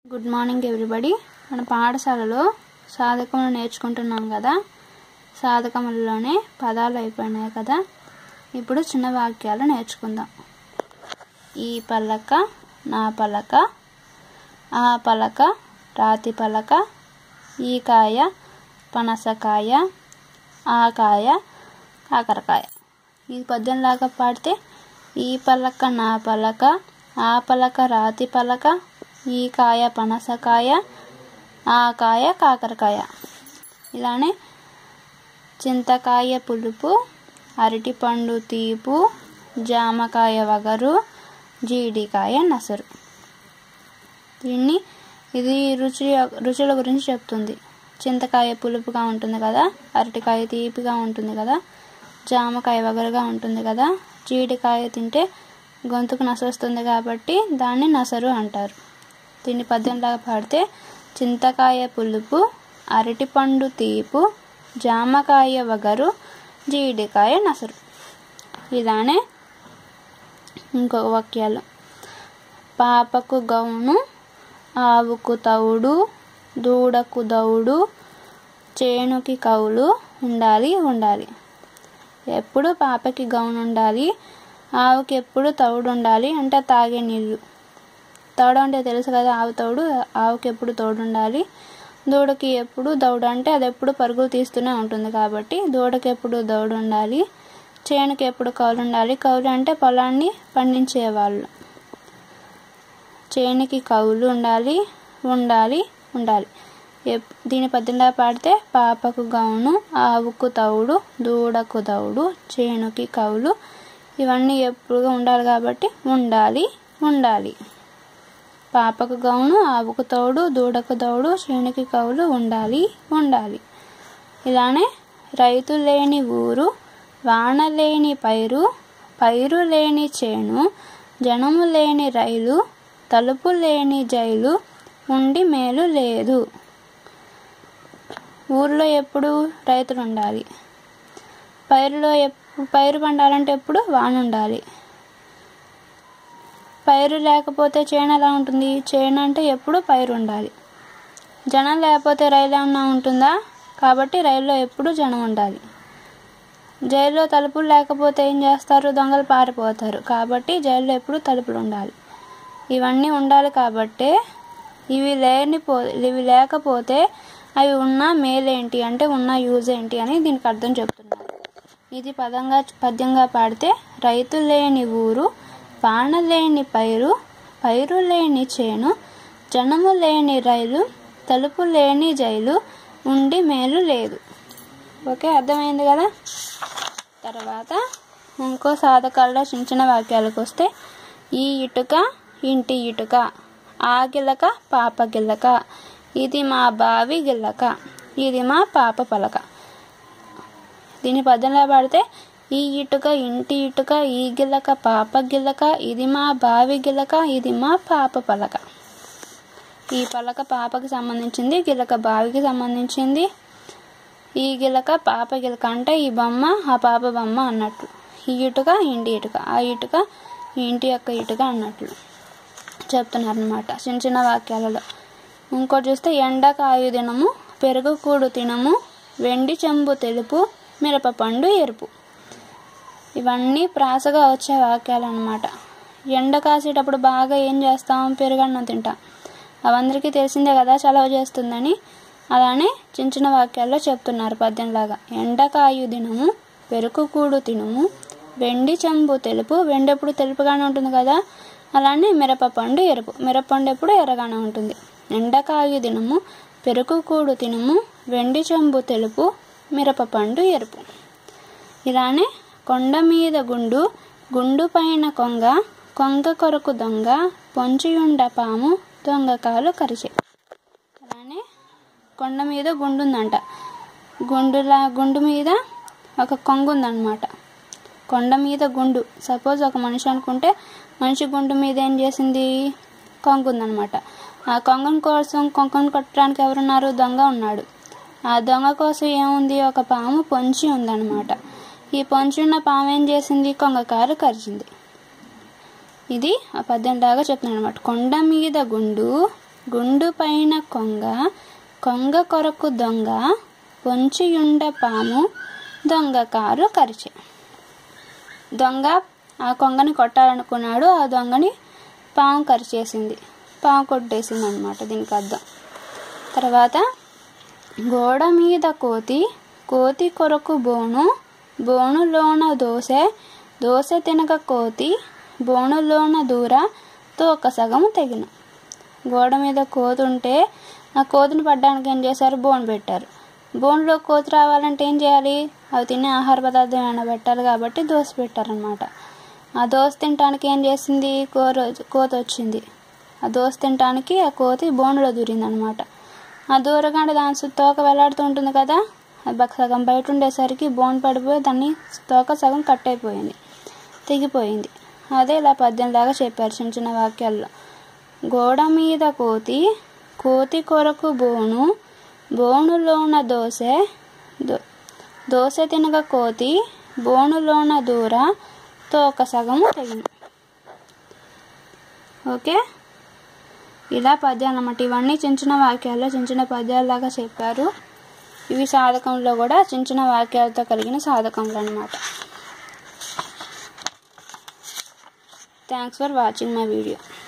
good morning everybody మన పాఠశాలలో సాధకములు నేర్చుకుంటున్నాం కదా సాధకములలోనే పదాలు అయిపోయినాయి కదా ఇప్పుడు చిన్న వాక్యాలు నేర్చుకుందాం ఈ పలక నా పలక ఆ పలక రాతి పలక ఈ కాయ పనసకాయ ఆ కాయ కాకరకాయ ఈ పద్యంలాగా పాడితే ఈ పలక నా పలక ఆ పలక రాతి పలక ఈ కాయ పనసకాయ ఆ కాయ కాకరకాయ ఇలానే చింతకాయ పులుపు అరటిపండు తీపు జామకాయ వగరు జీడికాయ నసరు దీన్ని ఇది రుచి రుచుల గురించి చెప్తుంది చింతకాయ పులుపుగా ఉంటుంది కదా అరటికాయ తీపిగా ఉంటుంది కదా జామకాయ వగరుగా ఉంటుంది కదా జీడికాయ తింటే గొంతుకు నసొస్తుంది కాబట్టి దాన్ని నసరు అంటారు దీన్ని పద్యంలాగా పాడితే చింతకాయ పులుపు అరటిపండు తీపు జామకాయ వగరు జీడికాయ నసరు ఇలానే ఇంకొక వాక్యాలు పాపకు గౌను ఆవుకు తౌడు దూడకు దౌడు చేనుకి కౌలు ఉండాలి ఉండాలి ఎప్పుడు పాపకి గౌను ఉండాలి ఆవుకి ఎప్పుడు తౌడు ఉండాలి అంటే తాగే నీళ్ళు తౌడు అంటే తెలుసు కదా ఆవు తౌడు ఆవుకి ఎప్పుడు తోడు ఉండాలి దూడకి ఎప్పుడు దౌడు అంటే అది ఎప్పుడు పరుగులు తీస్తూనే ఉంటుంది కాబట్టి దూడకి ఎప్పుడు దౌడు ఉండాలి చేనుకి ఎప్పుడు కౌలు ఉండాలి కౌలు అంటే పొలాన్ని పండించేవాళ్ళు చేనుకి కౌలు ఉండాలి ఉండాలి ఉండాలి ఎప్- దీని పద్యంలా పాడితే పాపకు గౌను ఆవుకు తౌడు దూడకు దౌడు చేనుకి కౌలు ఇవన్నీ ఎప్పుడుగా ఉండాలి కాబట్టి ఉండాలి ఉండాలి పాపకు గౌను ఆవుకు తోడు దూడకు దౌడు చేనుకి కౌలు ఉండాలి ఉండాలి ఇలానే రైతు లేని ఊరు వాన లేని పైరు పైరు లేని చేను జనము లేని రైలు తలుపు లేని జైలు ఉండి మేలు లేదు ఊర్లో ఎప్పుడు రైతులు ఉండాలి పైరులో ఎప్పుడు పైరు పండాలంటే ఎప్పుడు వాన ఉండాలి పైరు లేకపోతే చేను ఎలా ఉంటుంది చేను అంటే ఎప్పుడు పైరు ఉండాలి జనం లేకపోతే రైలు ఏమన్నా ఉంటుందా కాబట్టి రైల్లో ఎప్పుడు జనం ఉండాలి జైల్లో తలుపులు లేకపోతే ఏం చేస్తారు దొంగలు పారిపోతారు కాబట్టి జైల్లో ఎప్పుడు తలుపులు ఉండాలి ఇవన్నీ ఉండాలి కాబట్టే ఇవి లేని పో ఇవి లేకపోతే అవి ఉన్న మేలేంటి అంటే ఉన్న యూజ్ ఏంటి అని దీనికి అర్థం చెప్తున్నారు ఇది పదంగా పద్యంగా పాడితే రైతు లేని ఊరు వాన లేని పైరు పైరు లేని చేను జనము లేని రైలు తలుపు లేని జైలు ఉండి మేలు లేదు ఓకే అర్థమైంది కదా తర్వాత ఇంకో సాధకాల్లో చిన్న చిన్న వాక్యాలకు వస్తే ఈ ఇటుక ఇంటి ఇటుక ఆ గిల్లక పాప గిల్లక ఇది మా బావి గిల్లక ఇది మా పాప పలక దీని పద్యంలో పాడితే ఈ ఇటుక ఇంటి ఇటుక ఈ గిల్లక పాప గిల్లక ఇది మా బావి గిల్లక ఇది మా పాప పలక ఈ పలక పాపకి సంబంధించింది గిలక బావికి సంబంధించింది ఈ గిలక పాప గిలక అంటే ఈ బొమ్మ ఆ పాప బొమ్మ అన్నట్లు ఈ ఇటుక ఇంటి ఇటుక ఆ ఇటుక ఈ ఇంటి యొక్క ఇటుక అన్నట్లు చెప్తున్నారు అనమాట చిన్న చిన్న వాక్యాలలో ఇంకోటి చూస్తే ఎండకాయు దినము పెరుగు కూడు తినము వెండి చెంబు తెలుపు మిరప పండు ఎరుపు ఇవన్నీ ప్రాసగా వచ్చే వాక్యాలు అనమాట ఎండ కాసేటప్పుడు బాగా ఏం చేస్తాం పెరుగన్నం తింటాం అవందరికీ తెలిసిందే కదా చలవ చేస్తుందని అలానే చిన్న చిన్న వాక్యాల్లో చెప్తున్నారు పద్యంలాగా ఎండకాయు దినము పెరుకు కూడు తినుము వెండి చెంబు తెలుపు వెండి ఎప్పుడు తెలుపుగానే ఉంటుంది కదా అలానే మిరప పండు ఎరుపు మిరపండు ఎప్పుడు ఎర్రగానే ఉంటుంది ఎండకాయు దినము పెరుకు కూడు తినుము వెండి చెంబు తెలుపు మిరప పండు ఎరుపు ఇలానే కొండ మీద గుండు గుండు పైన కొంగ కొంగ కొరకు దొంగ పొంచియుండ పాము దొంగ కాలు కరిచే అలానే కొండ మీద గుండు ఉందంట గుండులా గుండు మీద ఒక కొంగు ఉందన్నమాట కొండ మీద గుండు సపోజ్ ఒక మనిషి అనుకుంటే మనిషి గుండు మీద ఏం చేసింది కొంగు ఉందన్నమాట ఆ కొంగను కోసం కొంగను కొట్టడానికి ఎవరున్నారు దొంగ ఉన్నాడు ఆ దొంగ కోసం ఏముంది ఒక పాము పొంచి ఉందన్నమాట ఈ పొంచి ఉన్న పాము ఏం చేసింది కొంగకారు కరిచింది ఇది ఆ పద్యం లాగా చెప్తున్నాను అనమాట కొండ మీద గుండు గుండు పైన కొంగ కొంగ కొరకు దొంగ పొంచియుండ పాము దొంగ కారు కరిచే దొంగ ఆ కొంగని కొట్టాలనుకున్నాడు ఆ దొంగని పాము కరిచేసింది పాము కొట్టేసింది అనమాట దీనికి అర్థం తర్వాత గోడ మీద కోతి కోతి కొరకు బోను బోనులోన దోశ దోశ తినక కోతి బోనులోన దూర తోక సగం తెగిన గోడ మీద కోతి ఉంటే ఆ కోతిని పడ్డానికి ఏం చేశారు బోన్ పెట్టారు బోన్లో కోతి రావాలంటే ఏం చేయాలి అవి తినే ఆహార పదార్థం ఏమైనా పెట్టాలి కాబట్టి దోశ పెట్టారనమాట ఆ దోశ తినడానికి ఏం చేసింది కోర కోత వచ్చింది ఆ దోశ తినడానికి ఆ కోతి బోనులో దూరింది అనమాట ఆ దూరగాండ దాని తోక వెళ్లాడుతూ ఉంటుంది కదా అది బక్క సగం బయట ఉండేసరికి బోన్ పడిపోయి దాన్ని తోక సగం కట్ అయిపోయింది తెగిపోయింది అదే ఇలా పద్యంలాగా చెప్పారు చిన్న చిన్న వాక్యాల్లో గోడ మీద కోతి కోతి కొరకు బోను బోనులోన దోశ దో- దోశ తినక కోతి బోనులోన దూర తోక సగము తెగింది ఓకే ఇలా పద్యాలు అన్నమాట ఇవన్నీ చిన్న చిన్న వాక్యాల్లో చిన్న చిన్న పద్యాల్లాగా చెప్పారు ఇవి సాధకంలో కూడా చిన్న చిన్న వాక్యాలతో కలిగిన సాధకంలు అనమాట thanks for watching my video